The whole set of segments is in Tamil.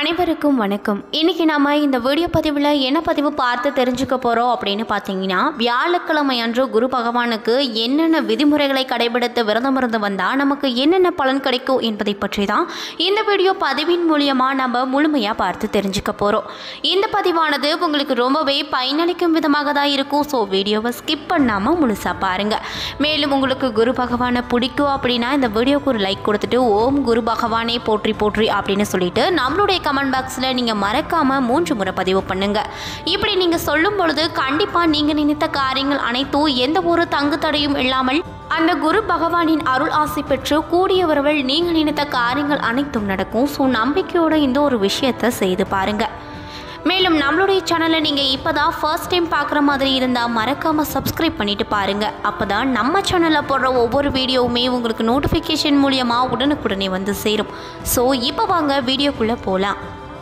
அனைவருக்கும் வணக்கம் இன்னைக்கு நம்ம இந்த வீடியோ பதிவில் என்ன பதிவு பார்த்து தெரிஞ்சுக்க போகிறோம் அப்படின்னு பார்த்தீங்கன்னா வியாழக்கிழமை அன்று குரு பகவானுக்கு என்னென்ன விதிமுறைகளை கடைபிடித்து விரதம் இருந்து வந்தால் நமக்கு என்னென்ன பலன் கிடைக்கும் என்பதை பற்றி தான் இந்த வீடியோ பதிவின் மூலியமாக நம்ம முழுமையாக பார்த்து தெரிஞ்சுக்க போகிறோம் இந்த பதிவானது உங்களுக்கு ரொம்பவே பயனளிக்கும் விதமாக தான் இருக்கும் ஸோ வீடியோவை ஸ்கிப் பண்ணாமல் முழுசாக பாருங்கள் மேலும் உங்களுக்கு குரு பகவானை பிடிக்கும் அப்படின்னா இந்த வீடியோக்கு ஒரு லைக் கொடுத்துட்டு ஓம் குரு பகவானே போற்றி போற்றி அப்படின்னு சொல்லிட்டு நம்மளுடைய கமெண்ட் பாக்ஸில் நீங்கள் மறக்காமல் மூன்று முறை பதிவு பண்ணுங்க இப்படி நீங்கள் சொல்லும் பொழுது கண்டிப்பாக நீங்கள் நினைத்த காரியங்கள் அனைத்தும் எந்த ஒரு தங்கு தடையும் இல்லாமல் அந்த குரு பகவானின் அருள் ஆசை பெற்று கூடிய விரைவில் நீங்கள் நினைத்த காரியங்கள் அனைத்தும் நடக்கும் ஸோ நம்பிக்கையோட இந்த ஒரு விஷயத்தை செய்து பாருங்க மேலும் நம்மளுடைய சேனலை நீங்கள் இப்போ தான் ஃபர்ஸ்ட் டைம் பார்க்குற மாதிரி இருந்தால் மறக்காமல் சப்ஸ்கிரைப் பண்ணிட்டு பாருங்கள் அப்போ தான் நம்ம சேனலில் போடுற ஒவ்வொரு வீடியோவுமே உங்களுக்கு நோட்டிஃபிகேஷன் மூலியமாக உடனுக்குடனே வந்து சேரும் ஸோ இப்போ வாங்க வீடியோக்குள்ளே போகலாம்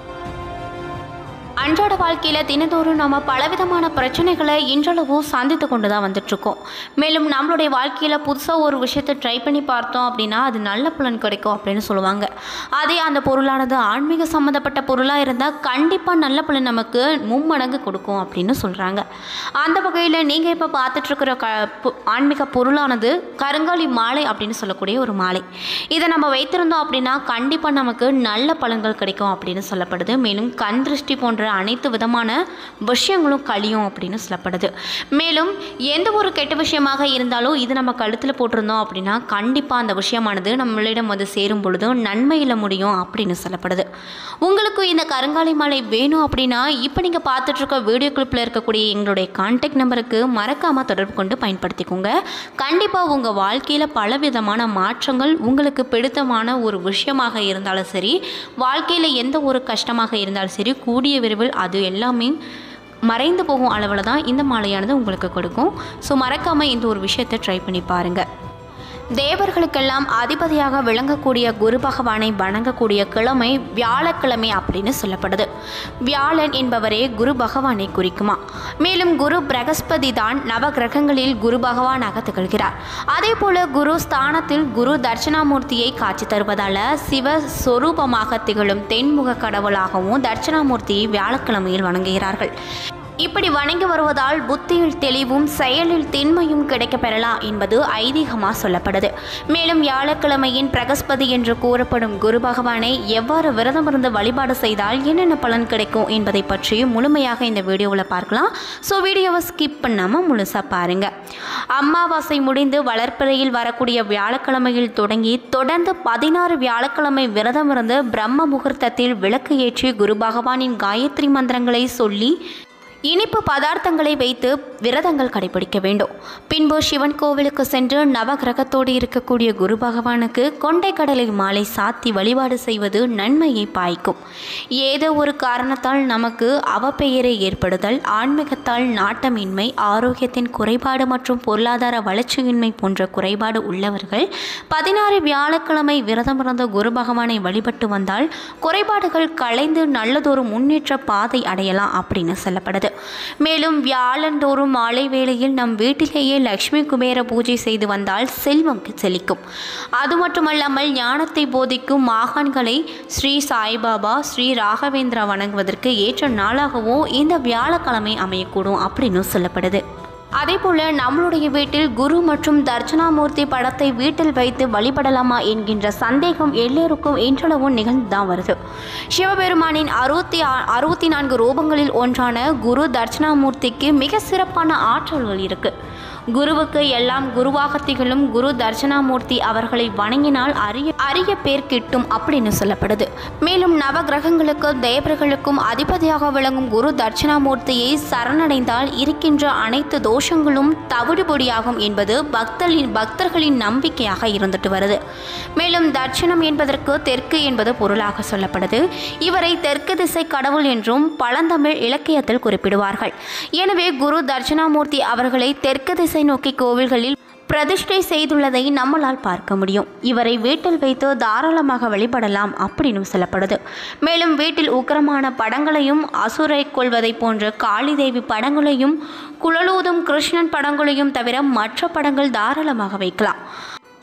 அன்றாட வாழ்க்கையில் தினந்தோறும் நம்ம பலவிதமான பிரச்சனைகளை இன்றளவும் சந்தித்து கொண்டு தான் வந்துட்ருக்கோம் மேலும் நம்மளுடைய வாழ்க்கையில் புதுசாக ஒரு விஷயத்தை ட்ரை பண்ணி பார்த்தோம் அப்படின்னா அது நல்ல பலன் கிடைக்கும் அப்படின்னு சொல்லுவாங்க அதே அந்த பொருளானது ஆன்மீக சம்மந்தப்பட்ட பொருளாக இருந்தால் கண்டிப்பாக நல்ல பலன் நமக்கு மும்மடங்கு கொடுக்கும் அப்படின்னு சொல்கிறாங்க அந்த வகையில் நீங்கள் இப்போ பார்த்துட்ருக்கிற க பு- ஆன்மீக பொருளானது கருங்காலி மாலை அப்படின்னு சொல்லக்கூடிய ஒரு மாலை இதை நம்ம வைத்திருந்தோம் அப்படின்னா கண்டிப்பாக நமக்கு நல்ல பலன்கள் கிடைக்கும் அப்படின்னு சொல்லப்படுது மேலும் கண் திருஷ்டி போன்ற அனைத்து விதமான விஷயங்களும் கழியும் அப்படின்னு சொல்லப்படுது மேலும் எந்த ஒரு கெட்ட விஷயமாக இருந்தாலும் இது நம்ம கழுத்தில் போட்டிருந்தோம் அப்படின்னா கண்டிப்பாக அந்த விஷயமானது நம்மளிடம் வந்து சேரும் பொழுது நன்மையில் முடியும் அப்படின்னு சொல்லப்படுது உங்களுக்கு இந்த கருங்காலி மாலை வேணும் அப்படின்னா இப்போ நீங்கள் பார்த்துட்டு இருக்க வீடியோ கிளிப்பில் இருக்கக்கூடிய எங்களுடைய கான்டாக்ட் நம்பருக்கு மறக்காமல் தொடர்பு கொண்டு பயன்படுத்திக்கோங்க கண்டிப்பாக உங்கள் வாழ்க்கையில் பலவிதமான மாற்றங்கள் உங்களுக்கு பிடித்தமான ஒரு விஷயமாக இருந்தாலும் சரி வாழ்க்கையில் எந்த ஒரு கஷ்டமாக இருந்தாலும் சரி கூடிய விரைவில் அது எல்லாமே மறைந்து போகும் அளவில் தான் இந்த மாலையானது உங்களுக்கு கொடுக்கும் ஸோ மறக்காமல் இந்த ஒரு விஷயத்தை ட்ரை பண்ணி பாருங்கள் தேவர்களுக்கெல்லாம் அதிபதியாக விளங்கக்கூடிய குரு பகவானை வணங்கக்கூடிய கிழமை வியாழக்கிழமை அப்படின்னு சொல்லப்படுது வியாழன் என்பவரே குரு பகவானை குறிக்குமா மேலும் குரு பிரகஸ்பதி தான் நவ கிரகங்களில் குரு பகவானாக திகழ்கிறார் அதே போல குரு ஸ்தானத்தில் குரு தட்சிணாமூர்த்தியை காட்சி தருவதால சிவ சொரூபமாக திகழும் தென்முக கடவுளாகவும் தட்சிணாமூர்த்தியை வியாழக்கிழமையில் வணங்குகிறார்கள் இப்படி வணங்கி வருவதால் புத்தியில் தெளிவும் செயலில் திண்மையும் கிடைக்கப் பெறலாம் என்பது ஐதீகமாக சொல்லப்படுது மேலும் வியாழக்கிழமையின் பிரகஸ்பதி என்று கூறப்படும் குரு பகவானை எவ்வாறு விரதம் இருந்து வழிபாடு செய்தால் என்னென்ன பலன் கிடைக்கும் என்பதை பற்றி முழுமையாக இந்த வீடியோவில் பார்க்கலாம் ஸோ வீடியோவை ஸ்கிப் பண்ணாமல் முழுசாக பாருங்கள் அமாவாசை முடிந்து வளர்ப்பிறையில் வரக்கூடிய வியாழக்கிழமையில் தொடங்கி தொடர்ந்து பதினாறு வியாழக்கிழமை விரதம் இருந்து பிரம்ம முகூர்த்தத்தில் விளக்கு ஏற்றி குரு பகவானின் காயத்ரி மந்திரங்களை சொல்லி இனிப்பு பதார்த்தங்களை வைத்து விரதங்கள் கடைபிடிக்க வேண்டும் பின்பு சிவன் கோவிலுக்கு சென்று நவகிரகத்தோடு இருக்கக்கூடிய குரு பகவானுக்கு கொண்டை கடலை மாலை சாத்தி வழிபாடு செய்வது நன்மையை பாய்க்கும் ஏதோ ஒரு காரணத்தால் நமக்கு அவப்பெயரை ஏற்படுதல் ஆன்மீகத்தால் நாட்டமின்மை ஆரோக்கியத்தின் குறைபாடு மற்றும் பொருளாதார வளர்ச்சியின்மை போன்ற குறைபாடு உள்ளவர்கள் பதினாறு வியாழக்கிழமை விரதமிருந்த குரு பகவானை வழிபட்டு வந்தால் குறைபாடுகள் களைந்து நல்லதொரு முன்னேற்ற பாதை அடையலாம் அப்படின்னு சொல்லப்படுது மேலும் வியாழந்தோறும் மாலை வேளையில் நம் வீட்டிலேயே லக்ஷ்மி குபேர பூஜை செய்து வந்தால் செல்வம் செழிக்கும் அது மட்டுமல்லாமல் ஞானத்தை போதிக்கும் மாகாண்களை ஸ்ரீ சாய்பாபா ஸ்ரீ ராகவேந்திரா வணங்குவதற்கு ஏற்ற நாளாகவும் இந்த வியாழக்கிழமை அமையக்கூடும் அப்படின்னு சொல்லப்படுது அதே போல நம்மளுடைய வீட்டில் குரு மற்றும் தர்ச்சனாமூர்த்தி படத்தை வீட்டில் வைத்து வழிபடலாமா என்கின்ற சந்தேகம் எல்லோருக்கும் இன்றளவும் நிகழ்ந்து தான் வருது சிவபெருமானின் அறுபத்தி ஆ- அறுபத்தி நான்கு ரூபங்களில் ஒன்றான குரு தர்ச்சனாமூர்த்திக்கு மிக சிறப்பான ஆற்றல்கள் இருக்கு குருவுக்கு எல்லாம் குருவாக திகழும் குரு தர்ச்சனாமூர்த்தி அவர்களை வணங்கினால் அரிய அரிய பேர் கிட்டும் அப்படின்னு சொல்லப்படுது மேலும் நவ கிரகங்களுக்கும் தேவர்களுக்கும் அதிபதியாக விளங்கும் குரு தட்சிணாமூர்த்தியை சரணடைந்தால் இருக்கின்ற அனைத்து தோஷங்களும் தவிடுபொடியாகும் என்பது பக்தர்களின் பக்தர்களின் நம்பிக்கையாக இருந்துட்டு வருது மேலும் தட்சிணம் என்பதற்கு தெற்கு என்பது பொருளாக சொல்லப்படுது இவரை தெற்கு திசை கடவுள் என்றும் பழந்தமிழ் இலக்கியத்தில் குறிப்பிடுவார்கள் எனவே குரு தட்சிணாமூர்த்தி அவர்களை தெற்கு திசை நோக்கி கோவில்களில் பிரதிஷ்டை செய்துள்ளதை நம்மளால் பார்க்க முடியும் இவரை வீட்டில் வைத்து தாராளமாக வழிபடலாம் அப்படின்னு சொல்லப்படுது மேலும் வீட்டில் உக்கிரமான படங்களையும் அசுரை கொள்வதை போன்ற காளி தேவி படங்களையும் குழலூதும் கிருஷ்ணன் படங்களையும் தவிர மற்ற படங்கள் தாராளமாக வைக்கலாம்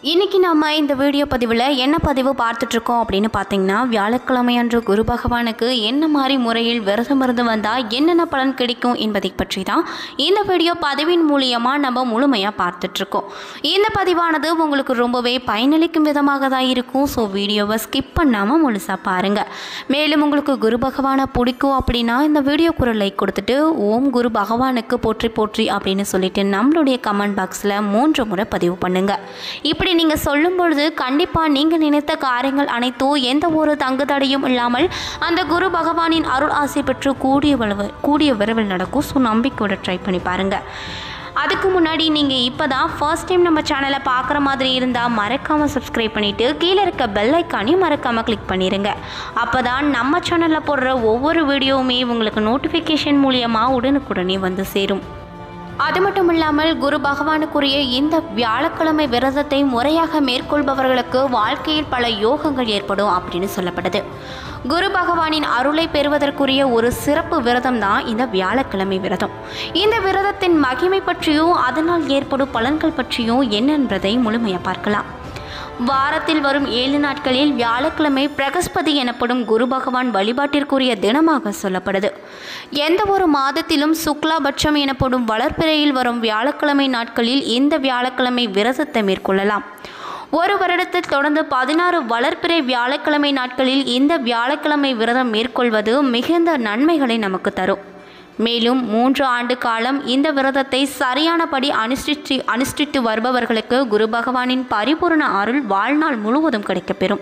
இன்றைக்கி நம்ம இந்த வீடியோ பதிவில் என்ன பதிவு பார்த்துட்ருக்கோம் அப்படின்னு பார்த்தீங்கன்னா வியாழக்கிழமை அன்று குரு பகவானுக்கு என்ன மாதிரி முறையில் விரதம் இருந்து வந்தால் என்னென்ன பலன் கிடைக்கும் என்பதை பற்றி தான் இந்த வீடியோ பதிவின் மூலியமாக நம்ம முழுமையாக பார்த்துட்ருக்கோம் இந்த பதிவானது உங்களுக்கு ரொம்பவே பயனளிக்கும் விதமாக தான் இருக்கும் ஸோ வீடியோவை ஸ்கிப் பண்ணாமல் முழுசாக பாருங்கள் மேலும் உங்களுக்கு குரு பகவானை பிடிக்கும் அப்படின்னா இந்த வீடியோக்கு ஒரு லைக் கொடுத்துட்டு ஓம் குரு பகவானுக்கு போற்றி போற்றி அப்படின்னு சொல்லிட்டு நம்மளுடைய கமெண்ட் பாக்ஸில் மூன்று முறை பதிவு பண்ணுங்கள் இப்படி நீங்கள் சொல்லும் பொழுது கண்டிப்பாக நீங்கள் நினைத்த காரியங்கள் அனைத்தும் எந்த ஒரு தங்கு தடையும் இல்லாமல் அந்த குரு பகவானின் அருள் ஆசை பெற்று கூடிய வளவு கூடிய விரைவில் நடக்கும் ஸோ நம்பிக்கையோட ட்ரை பண்ணி பாருங்கள் அதுக்கு முன்னாடி நீங்கள் இப்போ தான் ஃபர்ஸ்ட் டைம் நம்ம சேனலை பார்க்குற மாதிரி இருந்தால் மறக்காமல் சப்ஸ்கிரைப் பண்ணிவிட்டு கீழே இருக்க பெல் ஐக்கானையும் மறக்காமல் கிளிக் பண்ணிடுங்க அப்போ தான் நம்ம சேனலில் போடுற ஒவ்வொரு வீடியோவுமே உங்களுக்கு நோட்டிஃபிகேஷன் மூலியமாக உடனுக்குடனே வந்து சேரும் அது மட்டும் இல்லாமல் குரு பகவானுக்குரிய இந்த வியாழக்கிழமை விரதத்தை முறையாக மேற்கொள்பவர்களுக்கு வாழ்க்கையில் பல யோகங்கள் ஏற்படும் அப்படின்னு சொல்லப்படுது குரு பகவானின் அருளை பெறுவதற்குரிய ஒரு சிறப்பு விரதம் தான் இந்த வியாழக்கிழமை விரதம் இந்த விரதத்தின் மகிமை பற்றியும் அதனால் ஏற்படும் பலன்கள் பற்றியும் என்னென்பதை முழுமையாக பார்க்கலாம் வாரத்தில் வரும் ஏழு நாட்களில் வியாழக்கிழமை பிரகஸ்பதி எனப்படும் குரு பகவான் வழிபாட்டிற்குரிய தினமாக சொல்லப்படுது எந்த ஒரு மாதத்திலும் சுக்லாபட்சம் எனப்படும் வளர்ப்பிறையில் வரும் வியாழக்கிழமை நாட்களில் இந்த வியாழக்கிழமை விரதத்தை மேற்கொள்ளலாம் ஒரு வருடத்தில் தொடர்ந்து பதினாறு வளர்ப்பிறை வியாழக்கிழமை நாட்களில் இந்த வியாழக்கிழமை விரதம் மேற்கொள்வது மிகுந்த நன்மைகளை நமக்கு தரும் மேலும் மூன்று ஆண்டு காலம் இந்த விரதத்தை சரியானபடி அனுஷ்டித்து அனுஷ்டித்து வருபவர்களுக்கு குரு பகவானின் பரிபூர்ண அருள் வாழ்நாள் முழுவதும் கிடைக்கப்பெறும்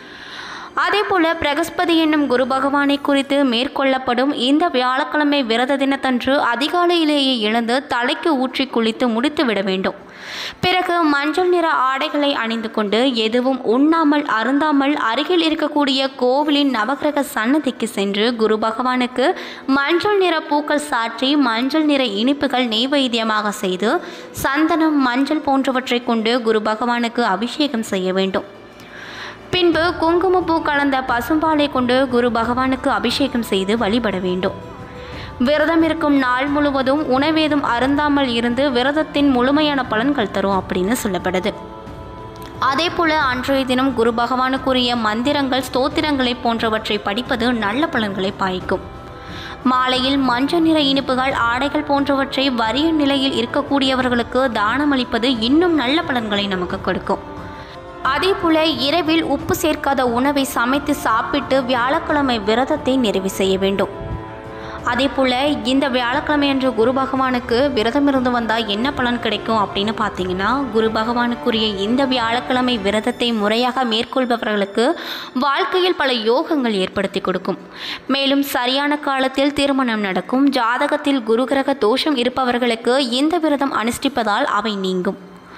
அதேபோல பிரகஸ்பதி என்னும் குரு பகவானை குறித்து மேற்கொள்ளப்படும் இந்த வியாழக்கிழமை விரத தினத்தன்று அதிகாலையிலேயே எழுந்து தலைக்கு ஊற்றி குளித்து முடித்து விட வேண்டும் பிறகு மஞ்சள் நிற ஆடைகளை அணிந்து கொண்டு எதுவும் உண்ணாமல் அருந்தாமல் அருகில் இருக்கக்கூடிய கோவிலின் நவகிரக சன்னதிக்கு சென்று குரு பகவானுக்கு மஞ்சள் நிற பூக்கள் சாற்றி மஞ்சள் நிற இனிப்புகள் நெய்வேத்தியமாக செய்து சந்தனம் மஞ்சள் போன்றவற்றை கொண்டு குரு பகவானுக்கு அபிஷேகம் செய்ய வேண்டும் பின்பு குங்குமப்பூ கலந்த பசும்பாலை கொண்டு குரு பகவானுக்கு அபிஷேகம் செய்து வழிபட வேண்டும் விரதம் இருக்கும் நாள் முழுவதும் உணவேதும் அருந்தாமல் இருந்து விரதத்தின் முழுமையான பலன்கள் தரும் அப்படின்னு சொல்லப்படுது அதே போல அன்றைய தினம் குரு பகவானுக்குரிய மந்திரங்கள் ஸ்தோத்திரங்களை போன்றவற்றை படிப்பது நல்ல பலன்களை பாய்க்கும் மாலையில் மஞ்சள் நிற இனிப்புகள் ஆடைகள் போன்றவற்றை வறிய நிலையில் இருக்கக்கூடியவர்களுக்கு தானமளிப்பது இன்னும் நல்ல பலன்களை நமக்கு கொடுக்கும் அதேபோல இரவில் உப்பு சேர்க்காத உணவை சமைத்து சாப்பிட்டு வியாழக்கிழமை விரதத்தை நிறைவு செய்ய வேண்டும் அதேபோல் இந்த வியாழக்கிழமை அன்று குரு பகவானுக்கு விரதம் இருந்து வந்தால் என்ன பலன் கிடைக்கும் அப்படின்னு பார்த்தீங்கன்னா குரு பகவானுக்குரிய இந்த வியாழக்கிழமை விரதத்தை முறையாக மேற்கொள்பவர்களுக்கு வாழ்க்கையில் பல யோகங்கள் ஏற்படுத்தி கொடுக்கும் மேலும் சரியான காலத்தில் திருமணம் நடக்கும் ஜாதகத்தில் குரு கிரக தோஷம் இருப்பவர்களுக்கு இந்த விரதம் அனுஷ்டிப்பதால் அவை நீங்கும்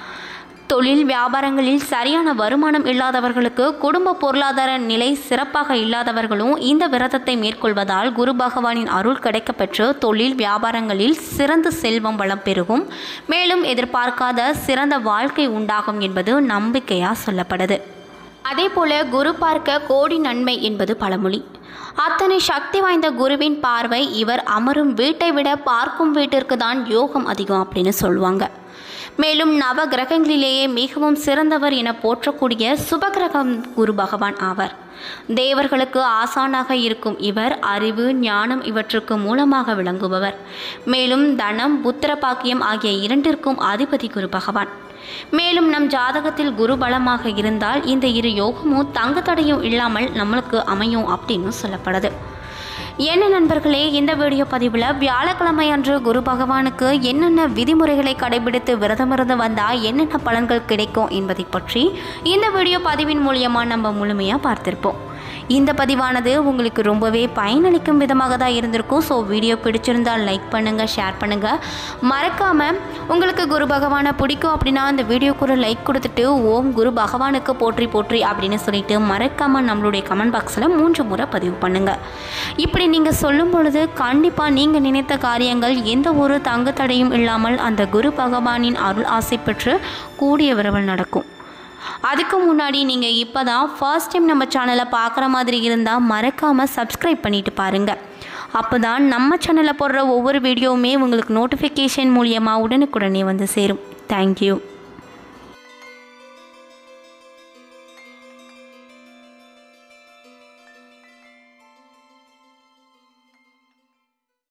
தொழில் வியாபாரங்களில் சரியான வருமானம் இல்லாதவர்களுக்கு குடும்ப பொருளாதார நிலை சிறப்பாக இல்லாதவர்களும் இந்த விரதத்தை மேற்கொள்வதால் குரு பகவானின் அருள் கிடைக்கப்பெற்று தொழில் வியாபாரங்களில் சிறந்த செல்வம் வளம் பெருகும் மேலும் எதிர்பார்க்காத சிறந்த வாழ்க்கை உண்டாகும் என்பது நம்பிக்கையாக சொல்லப்படுது அதே போல குரு பார்க்க கோடி நன்மை என்பது பழமொழி அத்தனை சக்தி வாய்ந்த குருவின் பார்வை இவர் அமரும் வீட்டை விட பார்க்கும் வீட்டிற்கு தான் யோகம் அதிகம் அப்படின்னு சொல்லுவாங்க மேலும் நவ கிரகங்களிலேயே மிகவும் சிறந்தவர் என போற்றக்கூடிய சுபகிரகம் குரு பகவான் ஆவர் தேவர்களுக்கு ஆசானாக இருக்கும் இவர் அறிவு ஞானம் இவற்றுக்கு மூலமாக விளங்குபவர் மேலும் தனம் புத்திர பாக்கியம் ஆகிய இரண்டிற்கும் அதிபதி குரு பகவான் மேலும் நம் ஜாதகத்தில் குரு பலமாக இருந்தால் இந்த இரு யோகமும் தங்கு தடையும் இல்லாமல் நம்மளுக்கு அமையும் அப்படின்னு சொல்லப்படுது என்ன நண்பர்களே இந்த வீடியோ பதிவில் வியாழக்கிழமை அன்று குரு பகவானுக்கு என்னென்ன விதிமுறைகளை கடைபிடித்து விரதமிருந்து வந்தால் என்னென்ன பலன்கள் கிடைக்கும் என்பதை பற்றி இந்த வீடியோ பதிவின் மூலியமாக நம்ம முழுமையாக பார்த்திருப்போம் இந்த பதிவானது உங்களுக்கு ரொம்பவே பயனளிக்கும் விதமாக தான் இருந்திருக்கும் ஸோ வீடியோ பிடிச்சிருந்தால் லைக் பண்ணுங்கள் ஷேர் பண்ணுங்கள் மறக்காமல் உங்களுக்கு குரு பகவானை பிடிக்கும் அப்படின்னா அந்த வீடியோக்கு ஒரு லைக் கொடுத்துட்டு ஓம் குரு பகவானுக்கு போற்றி போற்றி அப்படின்னு சொல்லிட்டு மறக்காமல் நம்மளுடைய கமெண்ட் பாக்ஸில் மூன்று முறை பதிவு பண்ணுங்கள் இப்படி நீங்கள் சொல்லும் பொழுது கண்டிப்பாக நீங்கள் நினைத்த காரியங்கள் எந்த ஒரு தங்கு தடையும் இல்லாமல் அந்த குரு பகவானின் அருள் ஆசை பெற்று கூடிய விரைவில் நடக்கும் அதுக்கு முன்னாடி நீங்கள் இப்போ தான் ஃபர்ஸ்ட் டைம் நம்ம சேனலை பார்க்குற மாதிரி இருந்தால் மறக்காமல் சப்ஸ்கிரைப் பண்ணிட்டு பாருங்கள் அப்போ தான் நம்ம சேனலில் போடுற ஒவ்வொரு வீடியோவுமே உங்களுக்கு நோட்டிஃபிகேஷன் மூலியமாக உடனுக்குடனே வந்து சேரும் தேங்க்யூ